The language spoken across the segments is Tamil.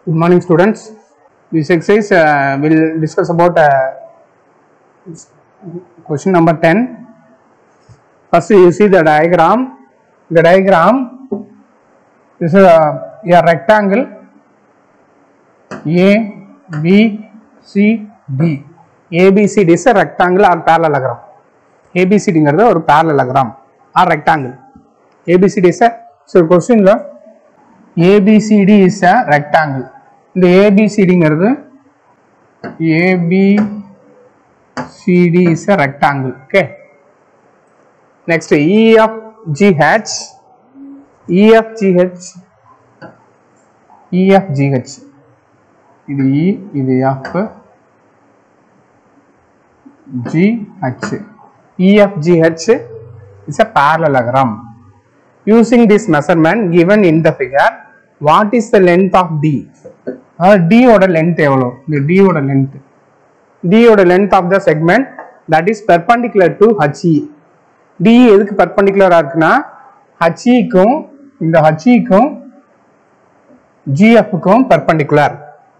Good morning, students. This exercise uh, will discuss about uh, question number 10. First, you see the diagram. The diagram is a, a rectangle A, B, C, D. ABCD is a rectangle or parallelogram. ABCDங்கிறது ஒரு parallelogram or rectangle. ABCD is a so questionல ABCD is a rectangle. இந்த ABCDங்கிறது ABCD is a rectangle. Okay. Next EFGH EFGH EFGH இது E இது F GH EFGH is a parallelogram. Using this measurement given in the figure, what is the length of D? அதாவது D ஓட length எவ்வளோ இந்த D ஓட length D ஓட length of the segment that is perpendicular to HE. D எதுக்கு perpendicular-ஆ இருக்குன்னா HE-க்கும் இந்த HE-க்கும் GF-க்கும் perpendicular.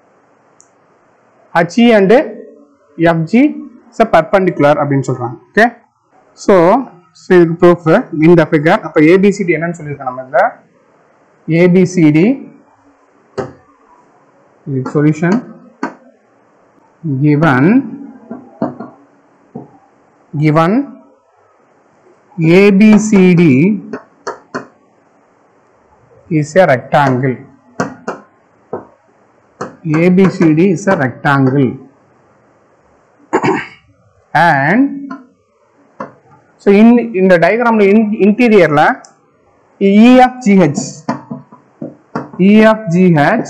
HE and FG is a perpendicular அப்படின்னு சொல்றாங்க ஓகே ஸோ ஸோ இதுக்கு ப்ரூஃப் இந்த ஃபிகர் அப்போ ஏபிசிடி என்னன்னு சொல்லியிருக்கோம் நம்ம இதில் ஏபிசிடி இது solution given given ABCD is a rectangle. ABCD is a rectangle. and so in in the diagram in interior la EFGH EFGH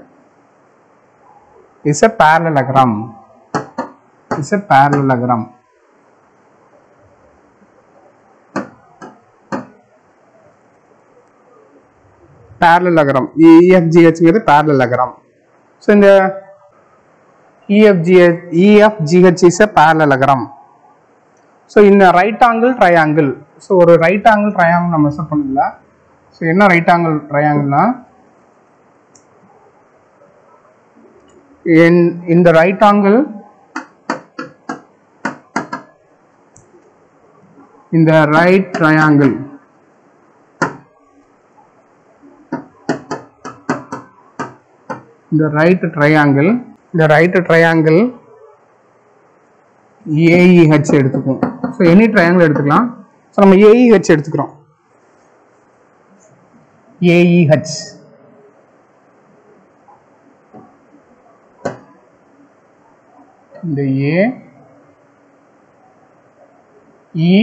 is a parallelogram is a parallelogram parallelogram EFGH ங்கிறது parallelogram so இந்த EFGH EFGH is a parallelogram so இந்த ரைட் ஆங்கிள் ட்ரையாங்கிள் ஸோ ஒரு ரைட் ஆங்கிள் ட்ரையாங்கிள் நம்ம மெஷர் பண்ணல ஸோ என்ன ரைட் ஆங்கிள் ட்ரையாங்கிள்னா in in the right angle in the right triangle the right triangle the right triangle AEH எடுத்துக்கும் ஸோ எனி ட்ரையாங்கிள் எடுத்துக்கலாம் ஸோ நம்ம AEH எடுத்துக்கிறோம் AEH இந்த A E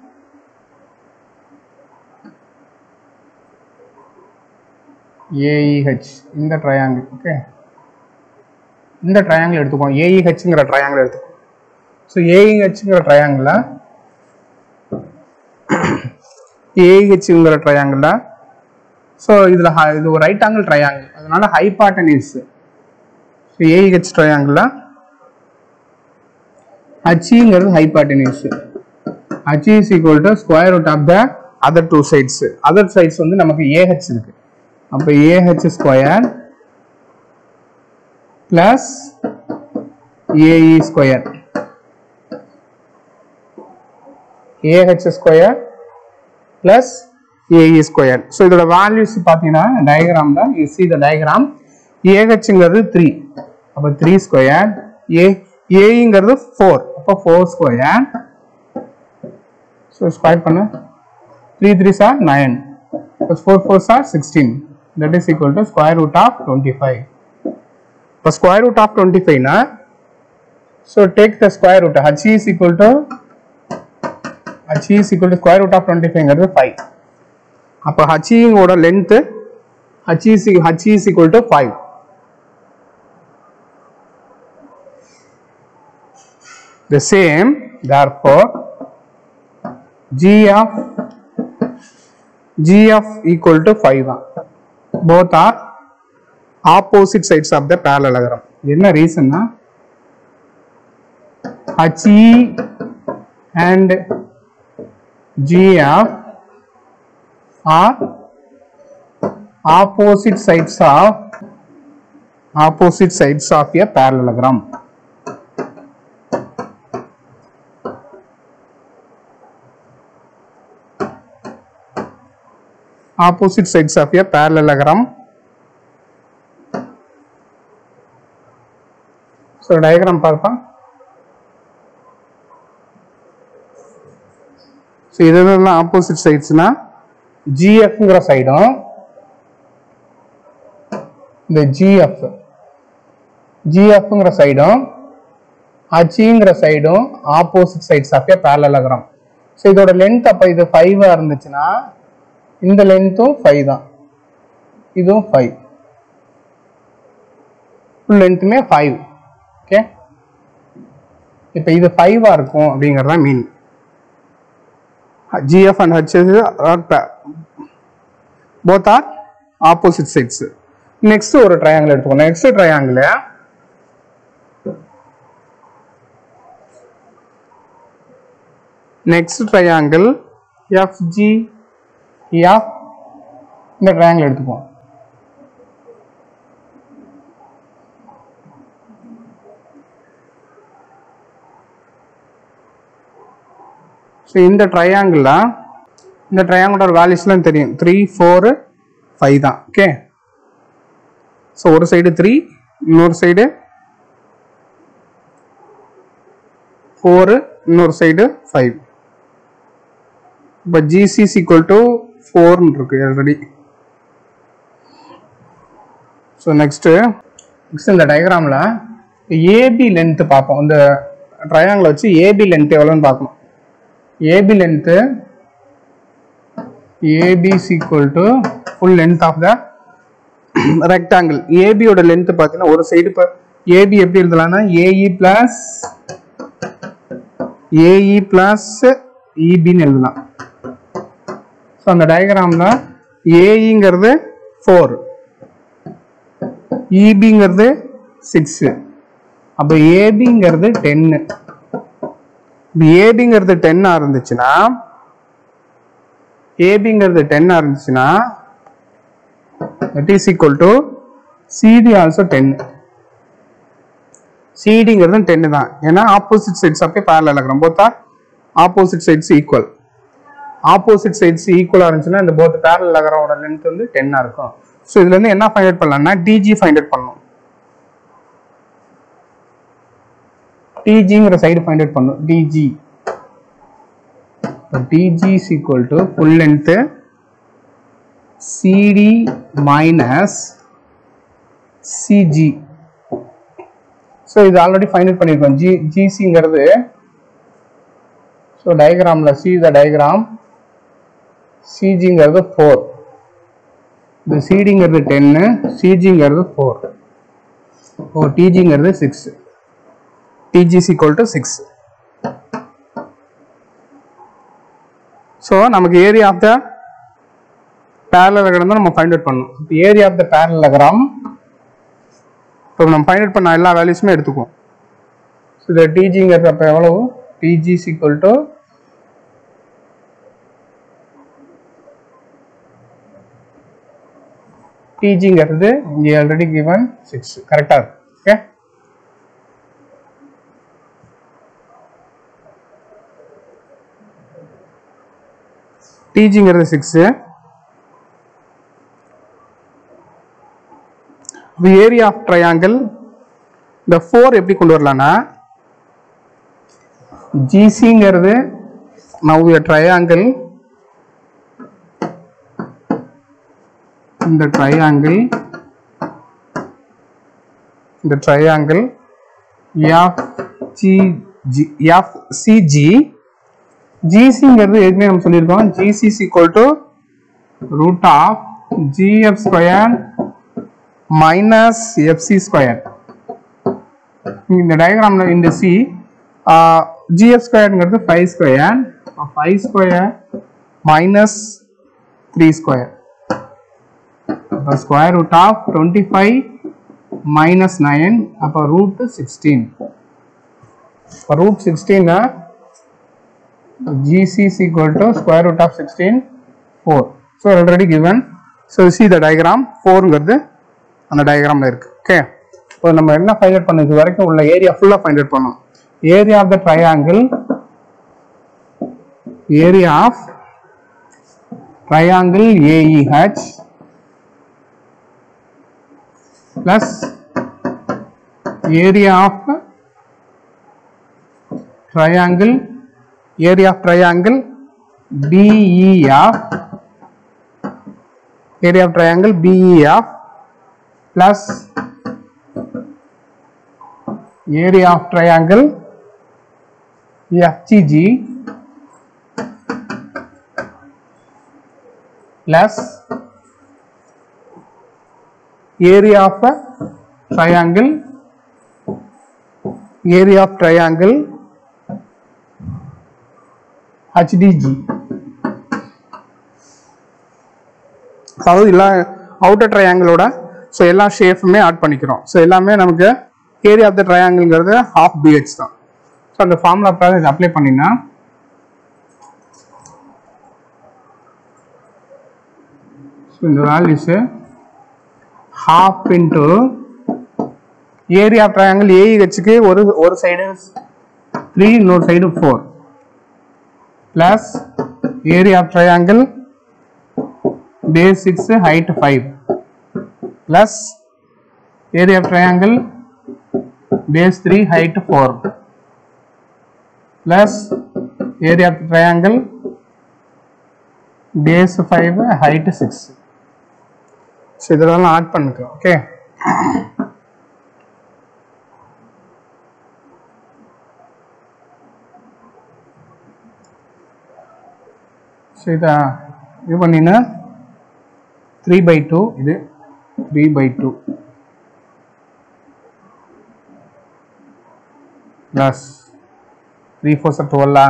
AEH இந்த ட்ரையாங்கிள் ஓகே இந்த ட்ரையாங்கிள் எடுத்துக்கோம் ஏஇஹெச்ங்கிற ட்ரையாங்கிள் எடுத்துக்கோம் ஸோ ஏஇஹெச்ங்கிற ட்ரையாங்கிளில் ஏஇஹெச்ங்கிற ட்ரையாங்கிளில் ஸோ இதில் இது ஒரு ரைட் ஆங்கிள் ட்ரையாங்கிள் அதனால ஹைபாட்டனிஸ் ஸோ ஏஇஹெச் ட்ரையாங்கிளில் ஹச்சிங்கிறது hypotenuse H is equal to square root of the other two sides other sides வந்து நமக்கு ஏஹெச் இருக்கு அப்போ AH square plus AE square AH square plus AE square so இதோட வேல்யூஸ் பார்த்தீங்கன்னா டயக்ராமில் யூ சி த டயக்ராம் ஏஹெச்ங்கிறது த்ரீ அப்போ த்ரீ ஸ்கொயர் ஏ ஏங்கிறது ஃபோர் அப்போ ஃபோர் ஸ்கொயர் ஸோ ஸ்கொயர் பண்ண த்ரீ த்ரீ சார் நைன் ஃபோர் ஃபோர் சார் sixteen that is equal to square root of twenty five இப்போ ஸ்கொயர் ரூட் ஆஃப் டுவெண்ட்டி ஃபைவ்னா so take the square root H is equal to H is equal to square root of twenty ஃபைவ்ங்கிறது ஃபைவ் அப்போ ஹச்சிங்கோட length H is H is equal to five the same therefore g of g of equal to 5 both are opposite sides of the parallelogram என்ன ரீசன்னா HE and GF are opposite sides of opposite sides of a parallelogram opposite sides of a parallelogram so diagram பார்ப்போம் ஸோ இதெல்லாம் ஆப்போசிட் சைட்ஸ்னா ஜிஎஃப்ங்கிற சைடும் இந்த ஜிஎஃப் ஜிஎஃப்ங்கிற சைடும் ஹச்சிங்கிற சைடும் opposite sides of a parallelogram so இதோட லென்த் அப்போ இது ஃபைவாக இருந்துச்சுன்னா இந்த லென்த்தும் ஃபைவ் தான் இதுவும் ஃபைவ் ஃபுல் லென்த்துமே ஃபைவ் ஓகே இப்போ இது ஃபைவாக இருக்கும் அப்படிங்கிறதா meaning GF and HS are pa- both are opposite sides. Next ஒரு ட்ரையாங்கிள் எடுத்துக்கோ next triangle next triangle FG F இந்த ட்ரையாங்கிள் எடுத்துக்குவோம் ஸோ இந்த ட்ரையாங்கிளில் இந்த ட்ரையாங்கிளோட வேல்யூஸ்லாம் தெரியும் த்ரீ ஃபோரு ஃபைவ் தான் ஓகே ஸோ ஒரு சைடு த்ரீ இன்னொரு சைடு ஃபோரு இன்னொரு சைடு ஃபைவ் இப்போ ஜிசிஸ் ஈக்குவல் டு ஃபோர்னு இருக்கு ஆல்ரெடி ஸோ நெக்ஸ்ட்டு நெக்ஸ்ட் இந்த டயக்ராமில் ஏபி லென்த்து பார்ப்போம் இந்த ட்ரையாங்கில் வச்சு ஏபி லென்த் எவ்வளோன்னு பார்க்கணும் AB length AB is equal to full length of the rectangle ஏபியோட லென்த் பார்த்தீங்கன்னா ஒரு சைடு இப்போ ஏபி எப்படி எழுதலாம்னா ஏஇ பிளஸ் ஏஇ பிளஸ் இபின்னு எழுதலாம் ஸோ அந்த டயக்ராமில் ஏஇங்கிறது ஃபோர் இபிங்கிறது சிக்ஸு அப்போ ஏபிங்கிறது டென்னு இப்போ ஏபிங்கிறது டென்னாக இருந்துச்சுன்னா ஏபிங்கிறது டென்னாக இருந்துச்சுன்னா that is equal to CD also ten சிடிங்கிறது டென்னு தான் ஏன்னா ஆப்போசிட் சைட்ஸ் அப்பே பேரலகிராம் போத்தா opposite sides equal opposite sides ஈக்குவலாக இருந்துச்சுன்னா இந்த போத் பேரலகிராமோட லென்த் வந்து டென்னாக இருக்கும் ஸோ இதுல இருந்து என்ன ஃபைண்ட் அவுட் பண்ணலாம்னா டிஜி ஃபைண்ட் அவுட் பண்ணணும் டிஜிங்கிற சைடு ஃபைண்ட் அவுட் பண்ணும் DG DG is equal to full length CD minus CG so இது ஆல்ரெடி ஃபைண்ட் அவுட் பண்ணியிருக்கோம் ஜி ஜிசிங்கிறது ஸோ டயக்ராமில் சி த டயக்ராம் சிஜிங்கிறது ஃபோர் இந்த சிடிங்கிறது டென்னு சிஜிங்கிறது ஃபோர் ஓ டிஜிங்கிறது six DG is equal to six so நமக்கு ஏரியா ஆஃப் த பேரலகிராம் தான் நம்ம ஃபைண்ட் அவுட் பண்ணணும் இப்போ ஏரியா ஆஃப் த பேரலகிராம் இப்போ நம்ம ஃபைண்ட் அவுட் பண்ண எல்லா வேல்யூஸுமே எடுத்துக்குவோம் ஸோ இந்த டிஜிங்கிறது அப்போ எவ்வளவு டிஜி இஸ் ஈக்குவல் டு டிஜிங்கிறது இங்கே ஆல்ரெடி கிவன் சிக்ஸ் கரெக்டாக இருக்கு ஓகே டிஜிங்கிறது சிக்ஸு ஏரியா ஆஃப் ட்ரையாங்கிள் இந்த ஃபோர் எப்படி கொண்டு வரலாம்னா ஜிசிங்கிறது நவ் ட்ரையாங்கிள் இந்த ட்ரையாங்கிள் இந்த triangle F G G F CG ஜிசிங்கிறது ஏற்கனவே நம்ம சொல்லியிருக்கோம் GC is equal to root of GF square minus FC square இந்த டயக்ராமில் இந்த சி ஜிஎஃப் ஸ்கொயருங்கிறது five square five square minus three square அப்போ square root of twenty five minus nine அப்போ ரூட் சிக்ஸ்டீன் இப்போ ரூட் சிக்ஸ்டீன்னா GC is equal to square root of 16, 4. So already given. So see the diagram, 4ங்கிறது அந்த diagramல இருக்கு. Okay. இப்போ நம்ம என்ன ஃபைண்ட் அவுட் பண்ணது வரைக்கும் உள்ள ஏரியா ஃபுல்லாக ஃபைண்ட் அவுட் பண்ணோம் area of the triangle area of triangle AEH plus area of triangle area of triangle BEF area of triangle BEF plus area of triangle FGG plus area of a triangle area of triangle HDG அதாவது எல்லா அவுட்டர் ட்ரையாங்கிளோட ஸோ எல்லா ஷேப்புமே ஆட் பண்ணிக்கிறோம் ஸோ எல்லாமே நமக்கு ஏரியா ஆஃப் த ட்ரையாங்கிள்ங்கிறது ஹாஃப் பிஹெச் தான் ஸோ அந்த ஃபார்முலா ப்ராசஸ் இதை அப்ளை பண்ணினா ஸோ இந்த values half into area of triangle ஏஇஹெச்சுக்கு ஒரு ஒரு சைடு த்ரீ இன்னொரு side four plus area of triangle base six height five plus area of triangle base three height four plus area of triangle base five height six so இதெல்லாம் ஆட் பண்ணிக்கலாம் ஓகே ஸோ இதை இது பண்ணினா த்ரீ பை டூ இது three by two plus three four சார் டுவெல்லா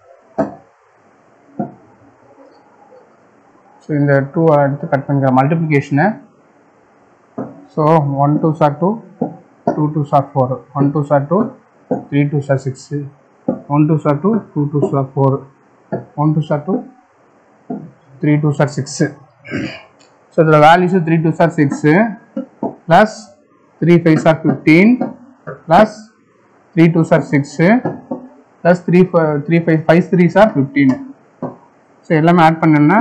ஸோ இந்த டூ எடுத்து கட் பண்ணிக்கிற மல்டிப்ளிகேஷனை ஸோ ஒன் டூ சார் டூ டூ டூ சார் ஃபோர் ஒன் டூ சார் டூ த்ரீ டூ சார் சிக்ஸு ஒன் டூ சார் டூ டூ டூ சார் ஃபோர் ஒன் டூ சார் டூ த்ரீ டூ சார் சிக்ஸு ஸோ இதில் வேல்யூஸு த்ரீ டூ சார் சிக்ஸு ப்ளஸ் த்ரீ ஃபைவ் சார் ஃபிஃப்டீன் ப்ளஸ் த்ரீ டூ சார் six plus three three five five three சார் ஃபிஃப்டீனு ஸோ எல்லாமே ஆட் பண்ணோன்னா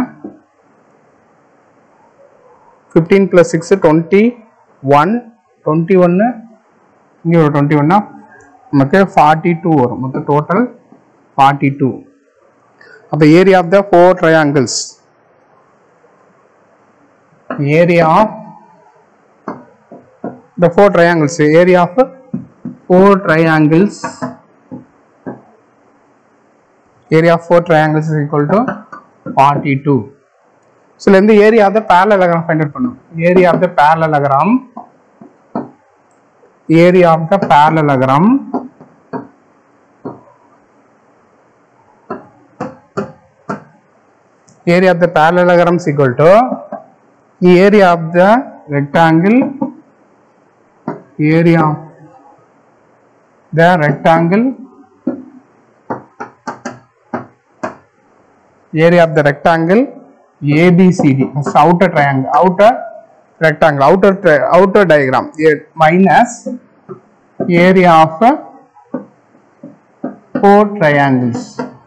fifteen plus six twenty one twenty ஒன்று இங்கே ஒரு டுவெண்ட்டி ஒன்னா நமக்கு ஃபார்ட்டி டூ வரும் மொத்தம் டோட்டல் ஃபார்ட்டி டூ அப்போ area of the four triangles area of the four triangles area of four triangles area of four triangles is equal to forty two so இருந்து area of the parallelogram find out பண்ணும் area of the parallelogram area of the parallelogram area of the parallelogram is equal to the area of the rectangle area of the rectangle area of the rectangle ABCD that's outer triangle outer rectangle outer tri- outer diagram A- minus area of uh, four triangles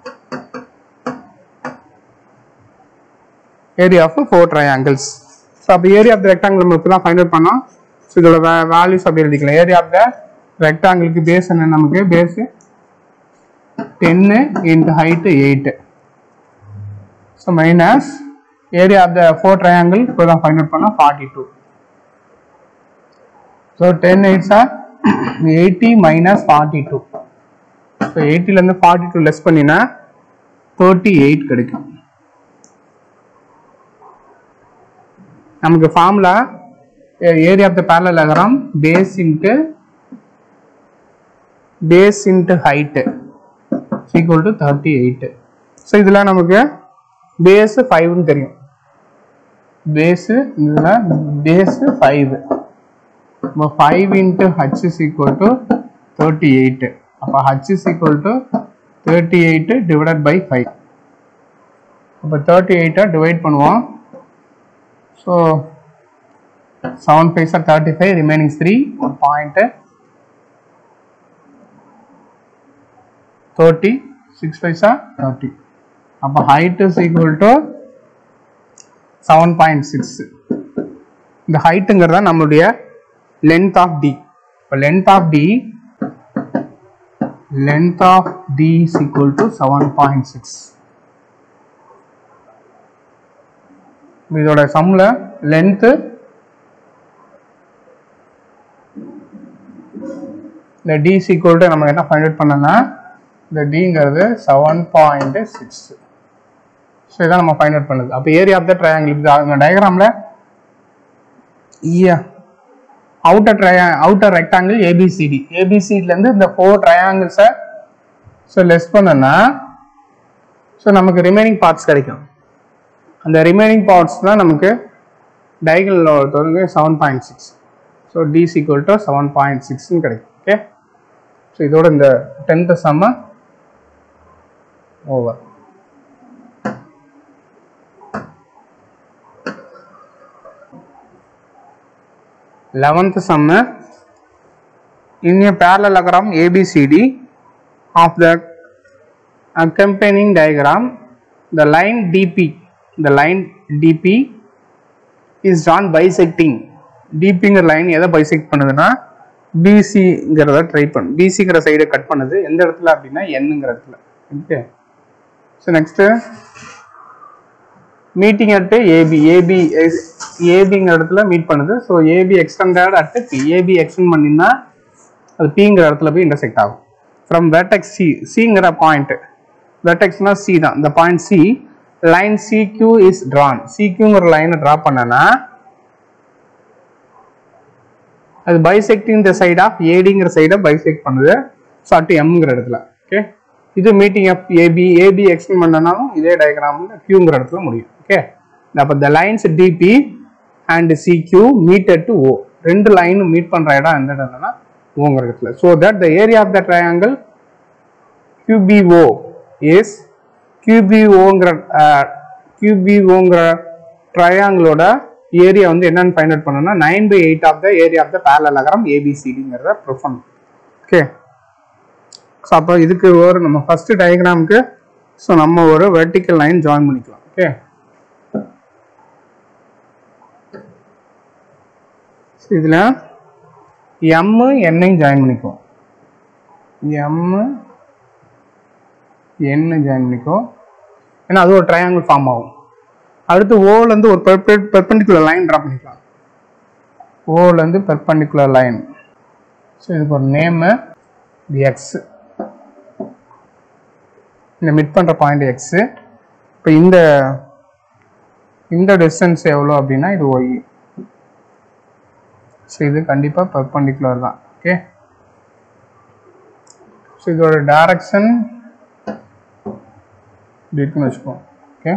area of four triangles so அப்போ ஏரியா ஆஃப் த ரெக்டாங்கிள் நம்ம இப்போ தான் ஃபைண்ட் அவுட் பண்ணோம் ஸோ இதோட வே வேல்யூஸ் அப்படி எழுதிக்கலாம் ஏரியா ஆஃப் த ரெக்டாங்கிளுக்கு பேஸ் என்ன நமக்கு base ten into height eight so minus area of the four triangle இப்போ தான் ஃபைண்ட் அவுட் பண்ணோம் forty two so ten eights are eighty minus forty two so எயிட்டிலேருந்து ஃபார்ட்டி டூ லெஸ் பண்ணினா தேர்ட்டி எயிட் கிடைக்கும் நமக்கு formula area of the parallelogram base into base into height equal to thirty eight so இதில் நமக்கு பேஸு ஃபைவ்னு தெரியும் பேஸு இதில் பேஸு ஃபைவ் இப்போ five into H is equal to thirty eight அப்போ H is equal to thirty eight divided by five அப்போ தேர்ட்டி எயிட்டை டிவைட் பண்ணுவோம் ஸோ செவன் பைசா தேர்ட்டி ஃபைவ் ரிமைனிங் த்ரீ ஒரு பாயிண்ட் தேர்ட்டி சிக்ஸ் பைசா தேர்ட்டி அப்போ height is equal to seven point six இந்த ஹைட்டுங்கிறது தான் நம்மளுடைய லென்த் ஆஃப் டி இப்போ length of D length of d is equal to 7.6 இதோட சம்ல லென்த் இந்த d is equal to நம்ம என்ன ஃபைண்ட் அவுட் பண்ணனா இந்த dங்கிறது 7.6 ஸோ இதான் நம்ம ஃபைண்ட் அவுட் பண்ணது அப்போ ஏரியா ஆஃப் த ட்ரையாங்கிள் இந்த டயக்ராமில் அவுட்டர் ட்ரையா அவுட்டர் ரெக்டாங்கிள் ஏபிசிடி ஏபிசிடிலேருந்து இந்த ஃபோர் ட்ரையாங்கிள்ஸை ஸோ லெஸ் பண்ணனா ஸோ நமக்கு ரிமைனிங் பார்ட்ஸ் கிடைக்கும் அந்த ரிமைனிங் பார்ட்ஸ் தான் நமக்கு டயகனல் தொடர்ந்து seven point six so this equal to seven point சிக்ஸ்னு கிடைக்கும் ஓகே ஸோ இதோட இந்த டென்த்து செம்ம ஓவர் லெவன்த் சம்மு in a parallelogram ABCD of the accompanying diagram, the line DP, the line DP is drawn bisecting. DPங்கிற லைன் எதை பைசெக்ட் பண்ணுதுன்னா பிசிங்கிறத ட்ரை பண்ணு பிசிங்கிற சைடை கட் பண்ணுது எந்த இடத்துல அப்படின்னா என்னங்கிற இடத்துல okay so next meeting at AB AB ஏபிங்கிற இடத்துல மீட் பண்ணுது so AB extended at P AB extend பண்ணினா அது பிங்கிற இடத்துல போய் இன்டர்செக்ட் ஆகும் ஃப்ரம் வெர்டெக்ஸ் சி சிங்கிற பாயிண்ட் வெர்டெக்ஸ்னா சி தான் இந்த point C line CQ is drawn சிக்யூங்கிற லைனை ட்ரா பண்ணனா அது பைசெக்டிங் த சைட் ஆஃப் ஏடிங்கிற சைடை பைசெக்ட் பண்ணுது ஸோ அட் எம்ங்கிற இடத்துல ஓகே இது meeting of AB AB extend பண்ணனாலும் இதே டயக்ராமில் கியூங்கிற இடத்துல முடியும் ஓகே அப்போ the lines DP and CQ meet at O ரெண்டு லைனும் மீட் பண்ணுற இடம் எந்த இடம்னா ஓங்கிற இடத்துல so that the area of the triangle QBO is QBOங்கிற QBOங்கிற ட்ரையாங்கிளோட ஏரியா வந்து என்னன்னு ஃபைண்ட் அவுட் பண்ணணும்னா nine by eight of the area of the parallelogram ஏபிசிடிங்கிறத ப்ரூஃப் பண்ணணும் ஓகே ஸோ அப்போ இதுக்கு ஒரு நம்ம ஃபர்ஸ்ட் டயக்ராமுக்கு ஸோ நம்ம ஒரு வெர்டிக்கல் லைன் ஜாயின் பண்ணிக்கலாம் ஓகே இதில் எம்மு என்னையும் ஜாயின் பண்ணிக்குவோம் எம்மு என்ன ஜாயின் பண்ணிக்கோ ஏன்னா அது ஒரு ட்ரையாங்கிள் ஃபார்ம் ஆகும் அடுத்து ஓலேருந்து ஒரு பெர்பெண்டிகுலர் லைன் ட்ரா பண்ணிக்கலாம் ஓலேருந்து பெர்பெண்டிகுலர் லைன் ஸோ இதுக்கு ஒரு நேமு இது எக்ஸ் இந்த மிட் பண்ணுற பாயிண்ட் எக்ஸு இப்போ இந்த இந்த டிஸ்டன்ஸ் எவ்வளோ அப்படின்னா இது ஒய் ஸோ இது கண்டிப்பாக பெர்பெண்டிகுலர் தான் ஓகே ஸோ இதோட டைரக்ஷன் இப்படி இருக்குன்னு வச்சுப்போம் ஓகே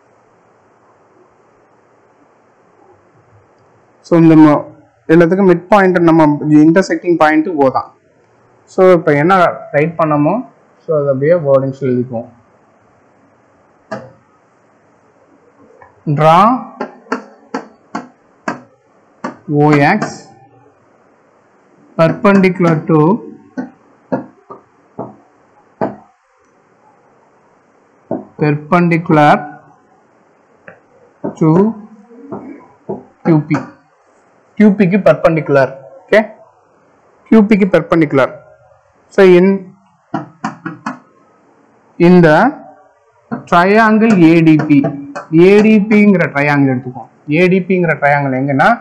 ஸோ இந்த ம- எல்லாத்துக்கும் மிட் பாயிண்ட் நம்ம இன்டர்செக்டிங் பாயிண்ட் ஓ தான் ஸோ இப்போ என்ன ரைட் பண்ணமோ ஸோ அது அப்படியே வேர்டிங்ஸ் எழுதிக்குவோம் draw OX perpendicular to perpendicular to QP QP க்கு perpendicular okay QP க்கு perpendicular so in in the triangle ADP ADPங்கிற triangle எடுத்துக்கோம் ADPங்கிற triangle எங்கன்னா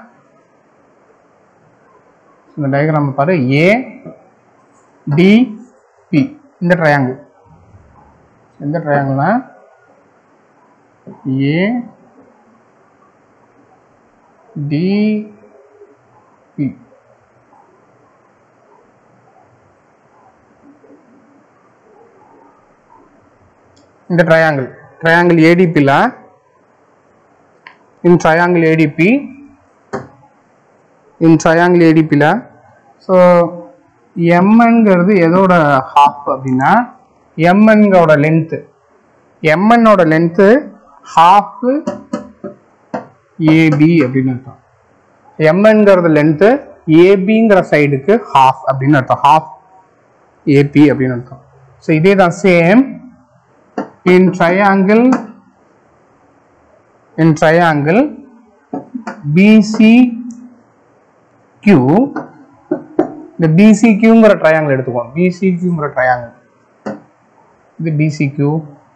இந்த டயக்ராம் பாரு ஏ டி பி இந்த ட்ரையாங்கிள் எந்த ட்ரையாங்கிள்னா ஏ டி பி இந்த ட்ரையாங்கிள் ட்ரையாங்கிள் ஏடிபியில் in triangle ADP in triangle ஏடிபியில் ஸோ எம்என்கிறது எதோட ஹாஃப் அப்படின்னா எம்என்கோட லென்த்து எம்என்னோட லென்த்து ஹாஃப் ஏபி அப்படின்னு அர்த்தம் எம்என்கிறது லென்த்து ஏபிங்கிற சைடுக்கு ஹாஃப் அப்படின்னு அர்த்தம் ஹாஃப் ஏபி அப்படின்னு அர்த்தம் ஸோ இதே தான் same in triangle in triangle BC Q இந்த பிசிக்யூங்கிற ட்ரையாங்கிள் எடுத்துக்கோம் பிசிக்யூங்கிற ட்ரையாங்கிள் இது பிசிக்யூ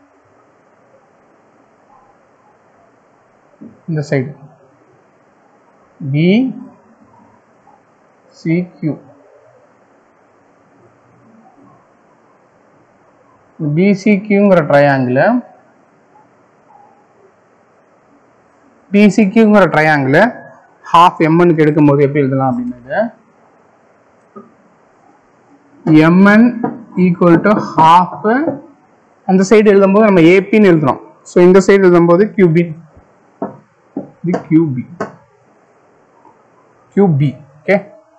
இந்த சைடு பி சிக்யூ பிசிக்யூங்கிற ட்ரையாங்கிள் பிசிக்யூங்கிற ட்ரையாங்கிள் ஹாஃப் எம்என்க்கு எடுக்கும்போது எப்படி எழுதலாம் அப்படின்னது எம்என் ஈக்குவல் டு ஹாஃப் அந்த சைடு எழுதும்போது நம்ம ஏபின்னு எழுதுறோம் ஸோ இந்த சைடு எழுதும்போது கியூபி இது QB QB okay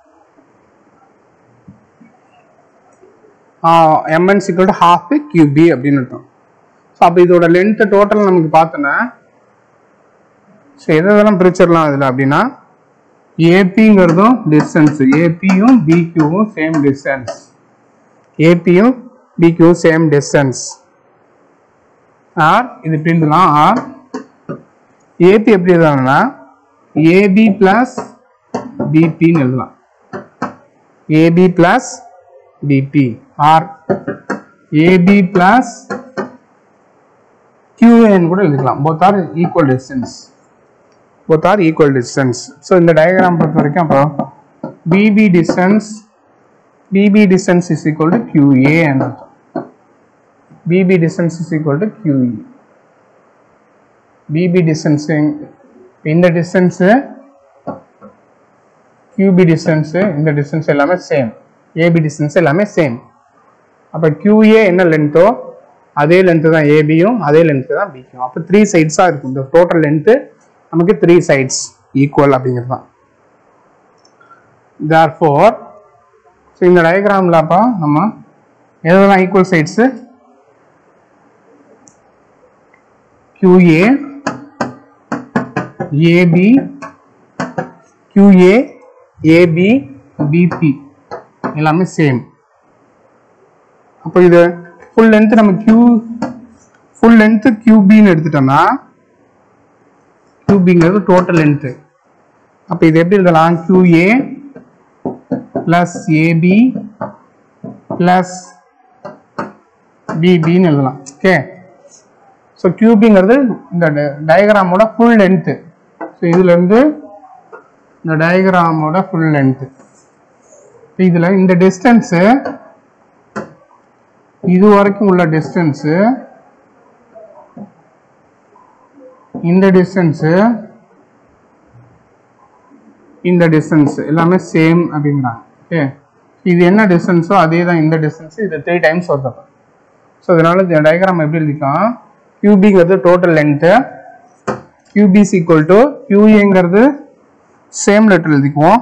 MN equal to half QB அப்படின்னு அர்த்தம் ஸோ அப்போ இதோட லென்த்து டோட்டல் நமக்கு பார்த்தோன்னா ஸோ எதெல்லாம் பிரிச்சிடலாம் இதில் அப்படின்னா ஏபிங்கிறதும் டிஸ்டன்ஸ் ஏபியும் பிக்யூவும் சேம் டிஸ்டன்ஸ் ஏபியும் பிக்யூவும் சேம் டிஸ்டன்ஸ் ஆர் இது எப்படி எழுதலாம் ஆர் ஏபி எப்படி எழுதலாம்னா ஏபி பிளஸ் பிபின்னு எழுதலாம் AB plus BP or AB plus கியூஏன்னு கூட எழுதிக்கலாம் both are equal distance both are equal distance so இந்த diagram பொறுத்த வரைக்கும் அப்போ bb distance bb distance is equal to qa ன்னு அர்த்தம் bb distance is equal to qe bb distance இந்த distance qb distance இந்த distance எல்லாமே சேம் ab distance எல்லாமே சேம் அப்போ QA என்ன லென்த்தோ அதே லென்த்து தான் ஏபியும் அதே லென்த்து தான் பிக்கும் அப்போ த்ரீ சைட்ஸாக இருக்கும் இந்த டோட்டல் லென்த்து நமக்கு த்ரீ சைட்ஸ் ஈக்குவல் அப்படிங்கிறது தான் தேர் ஃபோர் ஸோ இந்த டயக்ராமில் அப்போ நம்ம எதெல்லாம் equal sides QA AB QA AB BP எல்லாமே சேம் அப்போ இது ஃபுல் லென்த் நம்ம Q ஃபுல் லென்த் QBன்னு எடுத்துட்டோம்னா QBங்கிறது டோட்டல் லென்த் அப்போ இது எப்படி எழுதலாம் QA பிளஸ் ஏபி பிளஸ் பிபின்னு எழுதலாம் ஓகே ஸோ கியூபிங்கிறது இந்த டயக்ராமோட ஃபுல் லென்த்து ஸோ இதுலேருந்து இந்த டயக்ராமோட ஃபுல் லென்த்து இதில் இந்த டிஸ்டன்ஸு இது வரைக்கும் உள்ள டிஸ்டன்ஸு இந்த டிஸ்டன்ஸு இந்த டிஸ்டன்ஸ் எல்லாமே சேம் அப்படிங்கிறாங்க ஓகே இது என்ன டிஸ்டன்ஸோ அதே தான் இந்த டிஸ்டன்ஸ் இது த்ரீ டைம்ஸ் வருது ஸோ இதனால இந்த டயக்ராம் எப்படி எழுதிக்கலாம் கியூபிங்கிறது total length QB is equal to கியூஏங்கிறது சேம் லெட்டர் எழுதிக்குவோம்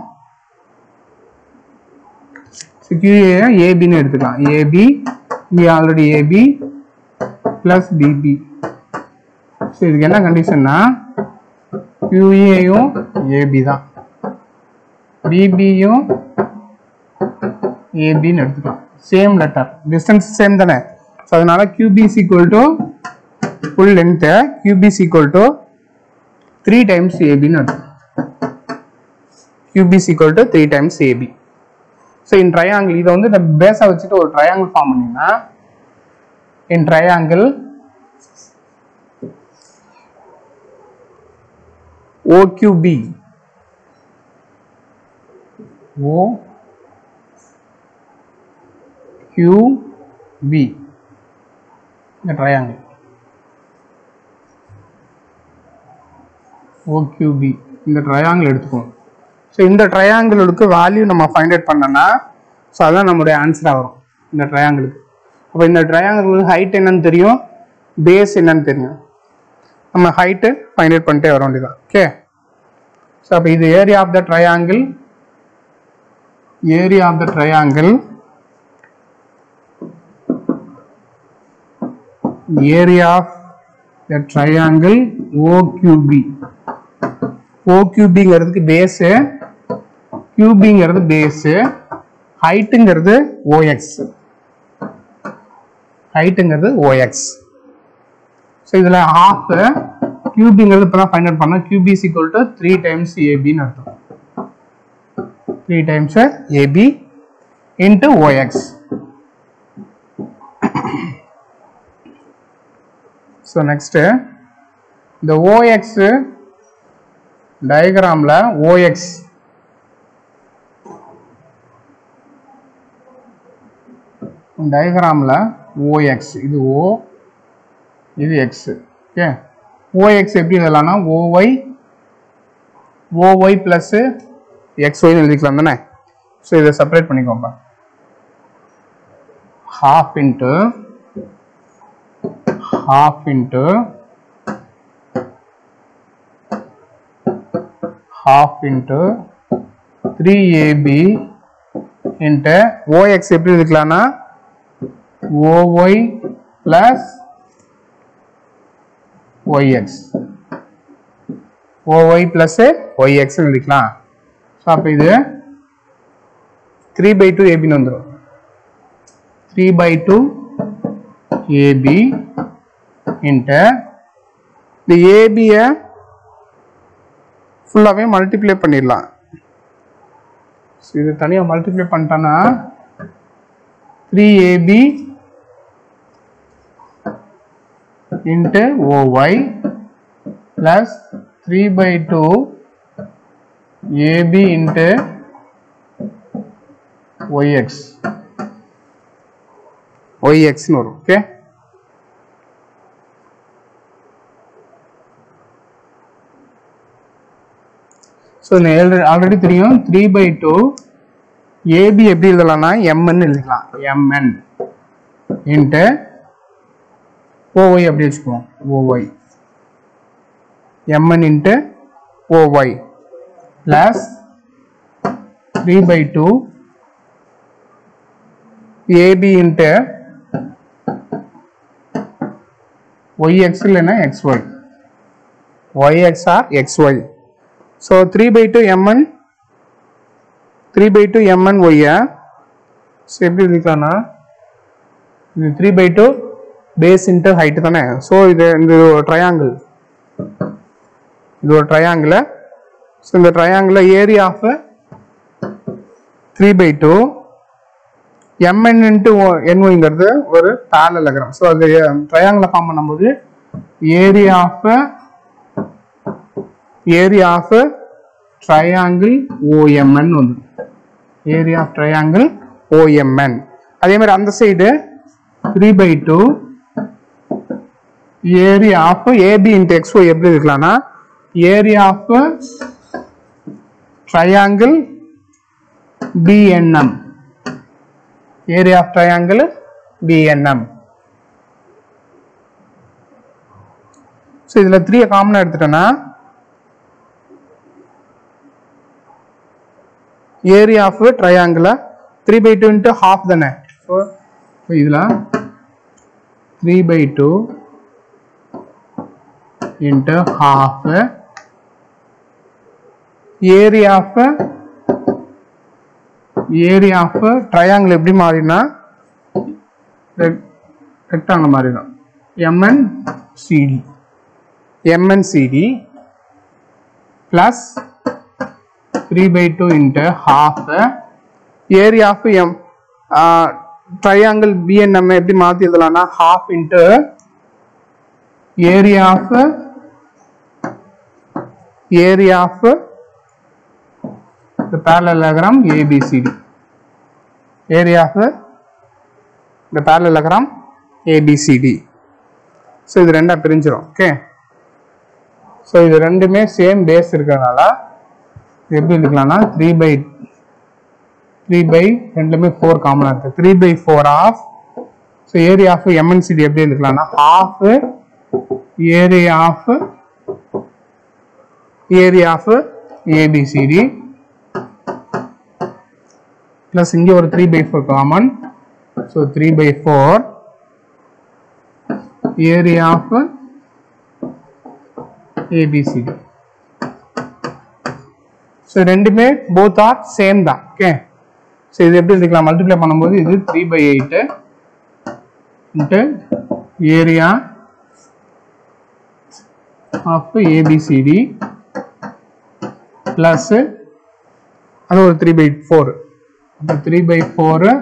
கியூஏ ஏபின்னு எடுத்துக்கலாம் ஏபி இங்கே already AB plus BP so இதுக்கு என்ன கண்டிஷன்னா கியூஏயும் ஏபி தான் பிபியும் ஏபின்னு எடுத்துக்கலாம் சேம் லெட்டர் டிஸ்டன்ஸ் சேம் தானே ஸோ அதனால QB is equal to full length QB is equal to three times ஏபின்னு எடுத்துக்கலாம் QB is equal to three times AB so in triangle இதை வந்து இந்த பேஸை வச்சுட்டு ஒரு ட்ரையாங்கிள் ஃபார்ம் பண்ணீங்கன்னா இன் ட்ரையாங்கிள் OQB O QB இந்த ட்ரையாங்கிள் OQB இந்த ட்ரையாங்கிள் எடுத்துக்குவோம் ஸோ இந்த ட்ரையாங்கிளுக்கு வேல்யூ நம்ம ஃபைண்ட் அவுட் பண்ணோன்னா ஸோ அதான் நம்மளுடைய ஆன்சராக வரும் இந்த ட்ரையாங்கிளுக்கு அப்போ இந்த ட்ரையாங்கிளுக்கு ஹைட் என்னன்னு தெரியும் பேஸ் என்னன்னு தெரியும் நம்ம ஹைட்டு ஃபைண்ட் அவுட் பண்ணிட்டே வர வேண்டியதான் ஓகே ஸோ அப்போ இது area of the triangle area of the triangle area of the triangle OQB O கியூபிங்கிறதுக்கு பேஸு கியூபிங்கிறது பேஸு ஹைட்டுங்கிறது ஓஎக்ஸ் ஹைட்டுங்கிறது ஓஎக்ஸ் ஸோ இதில் ஹாஃப் கியூபிங்கிறது இப்போ தான் ஃபைண்ட் அவுட் பண்ணோம் QB is equal to three times ஏபின்னு அர்த்தம் three times AB into OX so next இந்த ஓஎக்ஸ் டயக்ராமில் ஓஎக்ஸ் டயக்ராமில் ஓஎக்ஸ் இது ஓ இது எக்ஸ் ஓகே ஓஎக்ஸ் எப்படி எழுதலாம்னா ஓஒய் ஓஒய் ப்ளஸ்ஸு எக்ஸ் ஒய்னு எழுதிக்கலாம் தானே ஸோ இதை செப்பரேட் பண்ணிக்கோங்க half into half into half into 3ab into ox எப்படி இருக்கலாம்னா oy plus yx oy plus yx ன்னு எழுதிக்கலாம் ஸோ அப்போ இது த்ரீ பை டூ ஏபின்னு வந்துடும் three by two AB into இந்த ஏபியை ஃபுல்லாகவே மல்டிப்ளை பண்ணிடலாம் So, இது தனியாக மல்டிப்ளை பண்ணிட்டோன்னா three AB into OY plus three by two AB into YX ஒய்எக்ஸ்னு வரும் ஓகே ஸோ ஆல்ரெடி தெரியும் த்ரீ பை டூ ஏபி எப்படி எழுதலாம்னா எம்என் எழுதிக்கலாம் எம்என் இன்ட்டு ஓஒய் அப்படி வச்சுக்குவோம் OY MN into OY plus three by two AB into YX இல்லைன்னா XY YX or XY so three by two MN three by two MN ஒய்யா ஸோ எப்படி எழுதிக்கலாம்னா இது three by two base into height தானே ஸோ இது இந்த ஒரு ட்ரையாங்கிள் இது ஒரு ட்ரையாங்கிள் ஸோ இந்த triangle area of three by two MN into என்ஒய்ங்கிறது ஒரு பேரலகிராம் ஸோ அது ட்ரையாங்கிளை ஃபார்ம் பண்ணும்போது area of area of triangle OMN வந்து ஏரியா ஆஃப் ட்ரையாங்கிள் ஓஎம்என் அதே மாதிரி அந்த side three by two area of AB into X Y எப்படி இருக்கலாம்னா area of triangle BNM area of triangle BNM so இதில் த்ரீ காமனாக எடுத்துட்டோன்னா area of triangle three by two into half தானே ஸோ இதில் three by two into half area of area of triangle எப்படி மாறினா ரெக்டாங்கிள் மாறிடும் MN CD MN CD plus three by two into half area of M triangle BNM எப்படி மாற்றி எழுதலாம்னா half into area of area of the parallelogram ABCD. Area of the parallelogram ABCD. So இது ரெண்டா பிரிஞ்சிடும் ஓகே ஸோ இது ரெண்டுமே சேம் பேஸ் இருக்கிறதுனால இது எப்படி எடுக்கலாம்னா த்ரீ பை த்ரீ பை ரெண்டுமே ஃபோர் காமனாக இருக்குது three by four of so area of MNCD எப்படி எடுக்கலாம்னா half area of area of ABCD plus இங்கே ஒரு three by four common so three by four area of ABCD so ரெண்டுமே போத் ஆர் சேம் தான் ஓகே ஸோ இது எப்படி எடுத்துக்கலாம் மல்டிப்ளை பண்ணும்போது இது three by eight into area of ABCD plus அது ஒரு த்ரீ பை ஃபோர் அப்போ three by four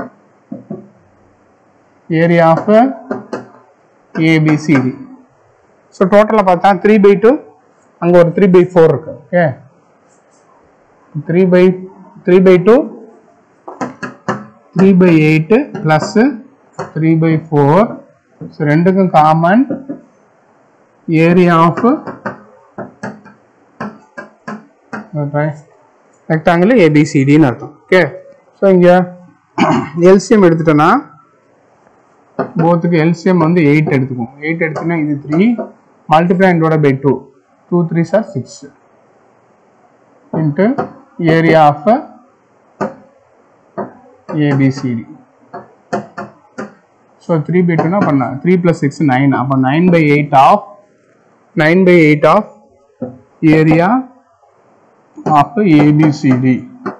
area of ABCD so டோட்டலாக பார்த்தா த்ரீ பை டூ அங்கே ஒரு த்ரீ பை ஃபோர் இருக்கு okay three by three by two three by eight plus three by four so ரெண்டுக்கும் காமன் ஏரியா ஆஃப் ரெக்டாங்கிள் ஏபிசிடின்னு அர்த்தம் ஓகே ஸோ இங்கே எல்சிஎம் எடுத்துட்டோன்னா போத்துக்கு எல்சிஎம் வந்து எயிட் எடுத்துக்கும் எயிட் எடுத்துனா இது three multiply and by two two three sir six into area of ABCD so three by டூனா பண்ண த்ரீ ப்ளஸ் சிக்ஸ் நைன் அப்போ nine by eight of nine by eight of area of ABCD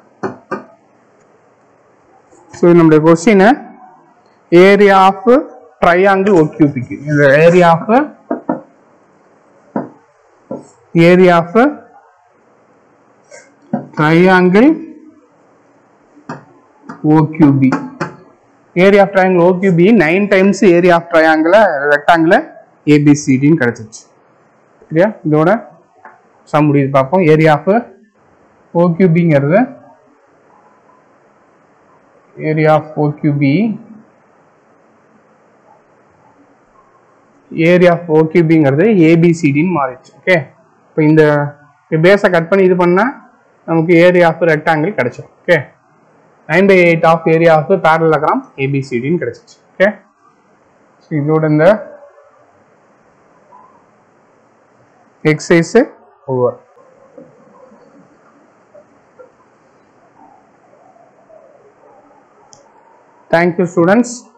so இது நம்முடைய கொஸ்டின் ஏரியா ஆஃப் ட்ரையாங்கிள் ஒக்யூபிக்கு இந்த area of area of triangle OQB area of triangle OQB nine times area of triangle rectangle ஏபிசிடின்னு கிடைச்சிச்சு சரியா இதோட சம் முடியுது பார்ப்போம் ஏரியா ஆஃப் ஓக்யூபிங்கிறது area of OQB area of ஓக்யூபிங்கிறது ஏபிசிடின்னு மாறிடுச்சு ஓகே இப்போ இந்த பேஸை கட் பண்ணி இது பண்ணால் நமக்கு ஏரியா ஆஃப் ரெக்டாங்கிள் கிடைச்சிடும் okay nine by eight of area of parallelogram ஏபிசிடின்னு கிடைச்சிச்சு ஓகே ஸோ இதோட இந்த எக்ஸசைஸ் ஓவர் தேங்க்யூ ஸ்டூடெண்ட்ஸ்